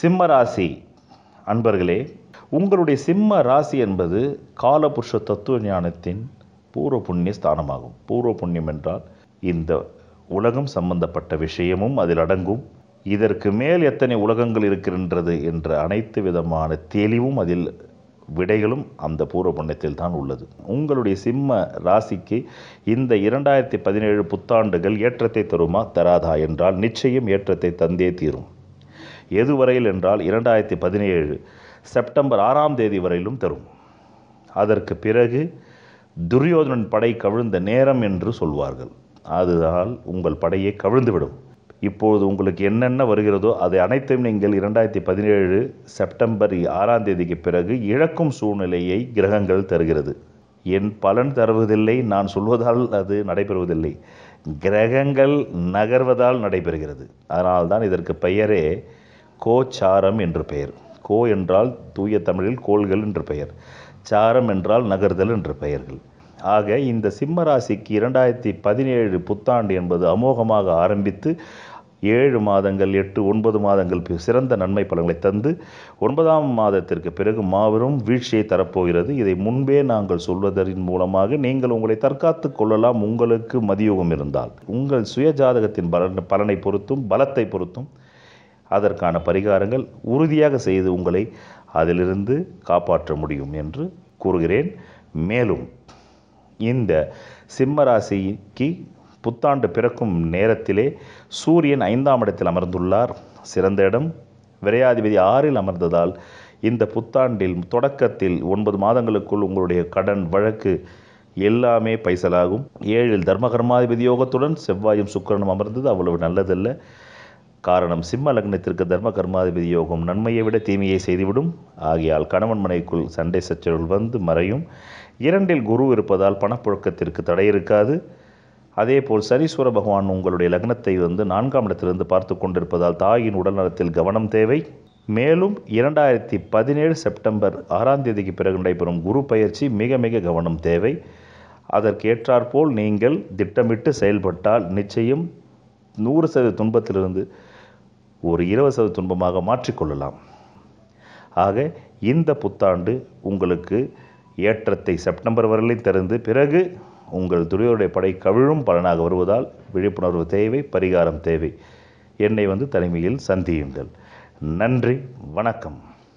சிம்ம ராசி அன்பர்களே உங்களுடைய சிம்ம ராசி என்பது காலபுருஷ தத்துவ ஞானத்தின் பூர்வ புண்ணிய ஸ்தானமாகும் பூர்வ புண்ணியம் என்றால் இந்த உலகம் சம்பந்தப்பட்ட விஷயமும் அதில் அடங்கும் இதற்கு மேல் எத்தனை உலகங்கள் இருக்கின்றது என்ற அனைத்து விதமான தெளிவும் அதில் விடைகளும் அந்த பூர்வ புண்ணியத்தில் தான் உள்ளது உங்களுடைய சிம்ம ராசிக்கு இந்த இரண்டாயிரத்தி பதினேழு புத்தாண்டுகள் ஏற்றத்தை தருமா தராதா என்றால் நிச்சயம் ஏற்றத்தை தந்தே தீரும் எதுவரையில் என்றால் இரண்டாயிரத்தி பதினேழு செப்டம்பர் ஆறாம் தேதி வரையிலும் தரும் அதற்கு பிறகு துரியோதனன் படை கவிழ்ந்த நேரம் என்று சொல்வார்கள் அதுதான் உங்கள் படையை கவிழ்ந்துவிடும் இப்பொழுது உங்களுக்கு என்னென்ன வருகிறதோ அதை அனைத்தையும் நீங்கள் இரண்டாயிரத்தி பதினேழு செப்டம்பர் ஆறாம் தேதிக்கு பிறகு இழக்கும் சூழ்நிலையை கிரகங்கள் தருகிறது என் பலன் தருவதில்லை நான் சொல்வதால் அது நடைபெறுவதில்லை கிரகங்கள் நகர்வதால் நடைபெறுகிறது அதனால்தான் இதற்கு பெயரே கோச்சாரம் என்று பெயர் கோ என்றால் தூய தமிழில் கோள்கள் என்று பெயர் சாரம் என்றால் நகர்தல் என்று பெயர்கள் ஆக இந்த சிம்ம ராசிக்கு இரண்டாயிரத்தி பதினேழு புத்தாண்டு என்பது அமோகமாக ஆரம்பித்து ஏழு மாதங்கள் எட்டு ஒன்பது மாதங்கள் பி- சிறந்த நன்மை பலன்களை தந்து ஒன்பதாம் மாதத்திற்கு பிறகு மாபெரும் வீழ்ச்சியை தரப்போகிறது இதை முன்பே நாங்கள் சொல்வதன் மூலமாக நீங்கள் உங்களை தற்காத்து கொள்ளலாம் உங்களுக்கு மதியோகம் இருந்தால் உங்கள் சுய ஜாதகத்தின் பலன் பலனை பொறுத்தும் பலத்தை பொறுத்தும் அதற்கான பரிகாரங்கள் உறுதியாக செய்து உங்களை அதிலிருந்து காப்பாற்ற முடியும் என்று கூறுகிறேன் மேலும் இந்த சிம்ம ராசிக்கு புத்தாண்டு பிறக்கும் நேரத்திலே சூரியன் ஐந்தாம் இடத்தில் அமர்ந்துள்ளார் சிறந்த இடம் விரையாதிபதி ஆறில் அமர்ந்ததால் இந்த புத்தாண்டில் தொடக்கத்தில் ஒன்பது மாதங்களுக்குள் உங்களுடைய கடன் வழக்கு எல்லாமே பைசலாகும் ஏழில் தர்மகர்மாதிபதி யோகத்துடன் செவ்வாயும் சுக்கிரனும் அமர்ந்தது அவ்வளவு நல்லதல்ல காரணம் சிம்ம லக்னத்திற்கு தர்ம கர்மாதிபதி யோகம் நன்மையை விட தீமையை செய்துவிடும் ஆகையால் கணவன் மனைக்குள் சண்டை சச்சரவுகள் வந்து மறையும் இரண்டில் குரு இருப்பதால் பணப்புழக்கத்திற்கு தடை இருக்காது அதேபோல் சனீஸ்வர பகவான் உங்களுடைய லக்னத்தை வந்து நான்காம் இடத்திலிருந்து பார்த்து கொண்டிருப்பதால் தாயின் உடல்நலத்தில் கவனம் தேவை மேலும் இரண்டாயிரத்தி பதினேழு செப்டம்பர் ஆறாம் தேதிக்கு பிறகு நடைபெறும் குரு பயிற்சி மிக மிக கவனம் தேவை அதற்கேற்றாற்போல் நீங்கள் திட்டமிட்டு செயல்பட்டால் நிச்சயம் நூறு சதவீத துன்பத்திலிருந்து ஒரு இருபது சதவீத துன்பமாக மாற்றிக்கொள்ளலாம் ஆக இந்த புத்தாண்டு உங்களுக்கு ஏற்றத்தை செப்டம்பர் வரையிலும் திறந்து பிறகு உங்கள் துறையோடைய படை கவிழும் பலனாக வருவதால் விழிப்புணர்வு தேவை பரிகாரம் தேவை என்னை வந்து தனிமையில் சந்தியுங்கள் நன்றி வணக்கம்